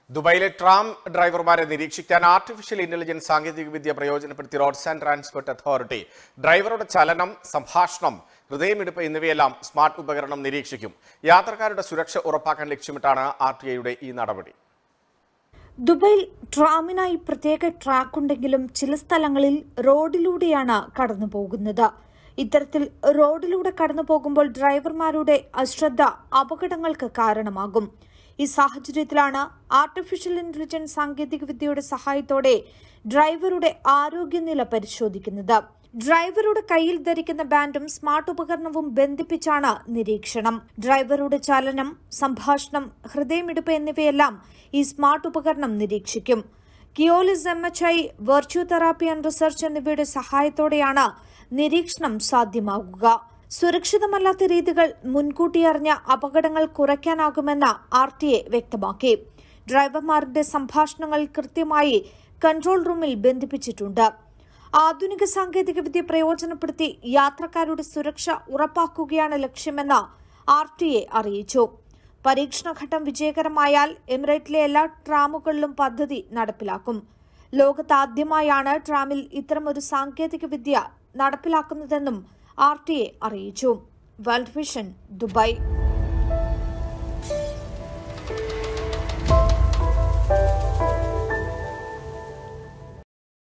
ദുബായിലെ ട്രാം ഡ്രൈവർമാരെ നിരീക്ഷിക്കാൻ artificial intelligence സാങ്കേതികവിദ്യ പ്രയോജനപ്പെടുത്തി റോഡ്സ് ആൻഡ് ട്രാൻസ്പോർട്ട് അതോറിറ്റി ഡ്രൈവറുടെ ചലനം സംഭാഷണം ഹൃദയമിടിപ്പ് എന്നിവയെല്ലാം സ്മാർട്ട് ഉപകരണം നിരീക്ഷിക്കും യാത്രക്കാരുടെ സുരക്ഷ ഉറപ്പാക്കാൻ ലക്ഷ്യമിട്ടാണ് ആർ ടി ഐയുടെ ഈ നടപടി ദുബൈയിൽ ട്രാമിനായി പ്രത്യേക ട്രാക്ക് ഉണ്ടെങ്കിലും ചില സ്ഥലങ്ങളിൽ റോഡിലൂടെയാണ് കടന്നു പോകുന്നത് ഇത്തരത്തിൽ റോഡിലൂടെ കടന്നു പോകുമ്പോൾ ഡ്രൈവർമാരുടെ അശ്രദ്ധ അപകടങ്ങൾക്ക് കാരണമാകും ഈ സാഹചര്യത്തിലാണ് ആർട്ടിഫിഷ്യൽ ഇന്റലിജൻസ് സാങ്കേതികവിദ്യയുടെ സഹായത്തോടെ ഡ്രൈവറുടെ ആരോഗ്യനില പരിശോധിക്കുന്നത് ഡ്രൈവറുടെ കയ്യിൽ ധരിക്കുന്ന ബാൻഡും സ്മാർട്ട് ഉപകരണവും ബന്ധിപ്പിച്ചാണ് നിരീക്ഷണം ഡ്രൈവറുടെ ചലനം സംഭാഷണം ഹൃദയമിടിപ്പ് എന്നിവയെല്ലാം ഈ സ്മാർട്ട് ഉപകരണം നിരീക്ഷിക്കും Keolis M H I virtual therapy and research എന്നിവയുടെ സഹായത്തോടെയാണ് നിരീക്ഷണം സാധ്യമാകുക സുരക്ഷിതമല്ലാത്ത രീതികൾ മുൻകൂട്ടി അറിഞ്ഞ അപകടങ്ങൾ കുറയ്ക്കാനാകുമെന്ന് ആർ ടി എ വ്യക്തമാക്കി ഡ്രൈവർമാരുടെ സംഭാഷണങ്ങൾ കൃത്യമായി കൺട്രോൾ റൂമിൽ ബന്ധിപ്പിച്ചിട്ടുണ്ട് ആധുനിക സാങ്കേതികവിദ്യ പ്രയോജനപ്പെടുത്തി യാത്രക്കാരുടെ സുരക്ഷ ഉറപ്പാക്കുകയാണ് ലക്ഷ്യമെന്ന് ആർ ടി എ അറിയിച്ചു പരീക്ഷണഘട്ടം വിജയകരമായാൽ എമിറേറ്റിലെ എല്ലാ ട്രാമുകളിലും പദ്ധതി നടപ്പിലാക്കും ലോകത്താദ്യമായാണ് ട്രാമിൽ ഇത്തരമൊരു സാങ്കേതികവിദ്യ നടപ്പിലാക്കുന്നതെന്നും ആർ ടി എ അറിയിച്ചു വേൾഡ് വിഷൻ ദുബായ്